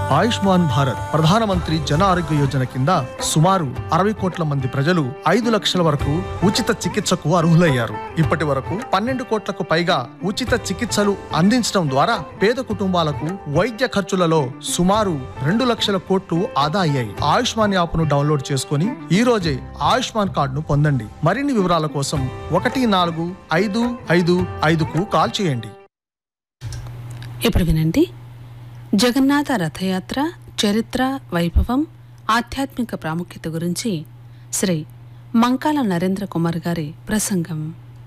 ఆయుష్మాన్ భారత్ ప్రధానమంత్రి జన ఆరోగ్య యోజన కింద సుమారు అరవై కోట్ల మంది ప్రజలు ఐదు లక్షల వరకు ఉచిత చికిత్సకు అర్హులయ్యారు ఇప్పటి వరకు పన్నెండు కోట్లకు పైగా ఉచిత చికిత్సలు అందించడం ద్వారా పేద కుటుంబాలకు వైద్య ఖర్చులలో సుమారు రెండు లక్షల కోట్లు ఆదా అయ్యాయి ఆయుష్మాన్ యాప్ ను డౌన్లోడ్ చేసుకుని ఈ రోజే ఆయుష్మాన్ కార్డును పొందండి మరిన్ని వివరాల కోసం ఒకటి నాలుగు ఐదు ఐదు ఐదుకు కాల్ చేయండి ఇప్పుడు వినండి జగన్నాథ రథయాత్ర చరిత్ర వైభవం ఆధ్యాత్మిక ప్రాముఖ్యత గురించి శ్రీ మంకాల నరేంద్ర కుమార్ గారి ప్రసంగం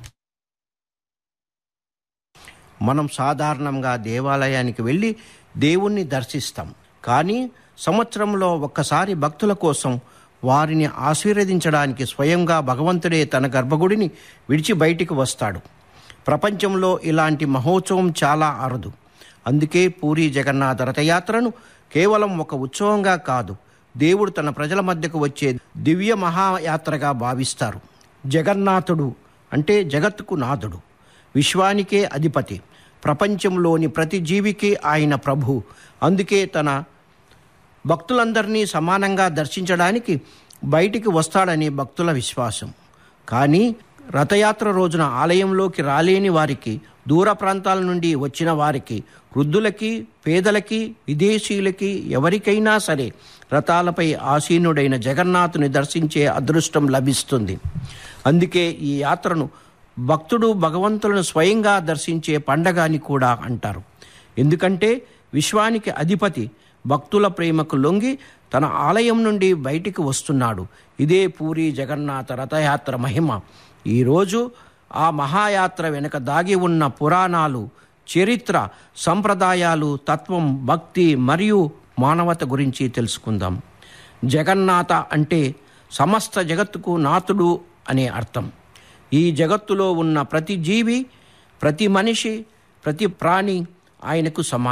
మనం సాధారణంగా దేవాలయానికి వెళ్ళి దేవుణ్ణి దర్శిస్తాం కానీ సంవత్సరంలో ఒక్కసారి భక్తుల కోసం వారిని ఆశీర్వదించడానికి స్వయంగా భగవంతుడే తన గర్భగుడిని విడిచి బయటికి వస్తాడు ప్రపంచంలో ఇలాంటి మహోత్సవం చాలా అరుదు అందుకే పూరి జగన్నాథ రథయాత్రను కేవలం ఒక ఉత్సవంగా కాదు దేవుడు తన ప్రజల మధ్యకు వచ్చే దివ్య మహాయాత్రగా భావిస్తారు జగన్నాథుడు అంటే జగత్తుకు నాథుడు విశ్వానికే అధిపతి ప్రపంచంలోని ప్రతి జీవికి ఆయన ప్రభు అందుకే తన భక్తులందరినీ సమానంగా దర్శించడానికి బయటికి వస్తాడని భక్తుల విశ్వాసం కానీ రథయాత్ర రోజున ఆలయంలోకి రాలేని వారికి దూర ప్రాంతాల నుండి వచ్చిన వారికి వృద్ధులకి పేదలకి విదేశీయులకి ఎవరికైనా సరే రథాలపై ఆసీనుడైన జగన్నాథుని దర్శించే అదృష్టం లభిస్తుంది అందుకే ఈ యాత్రను భక్తుడు భగవంతులను స్వయంగా దర్శించే పండగ అని కూడా అంటారు ఎందుకంటే విశ్వానికి అధిపతి భక్తుల ప్రేమకు లొంగి తన ఆలయం నుండి బయటికి వస్తున్నాడు ఇదే పూరి జగన్నాథ రథయాత్ర మహిమ ఈరోజు ఆ మహాయాత్ర వెనుక దాగి ఉన్న పురాణాలు చరిత్ర సంప్రదాయాలు తత్వం భక్తి మరియు మానవత గురించి తెలుసుకుందాం జగన్నాథ అంటే సమస్త జగత్తుకు నాథుడు అనే అర్థం ఈ జగత్తులో ఉన్న ప్రతి జీవి ప్రతి మనిషి ప్రతి ప్రాణి ఆయనకు సమానం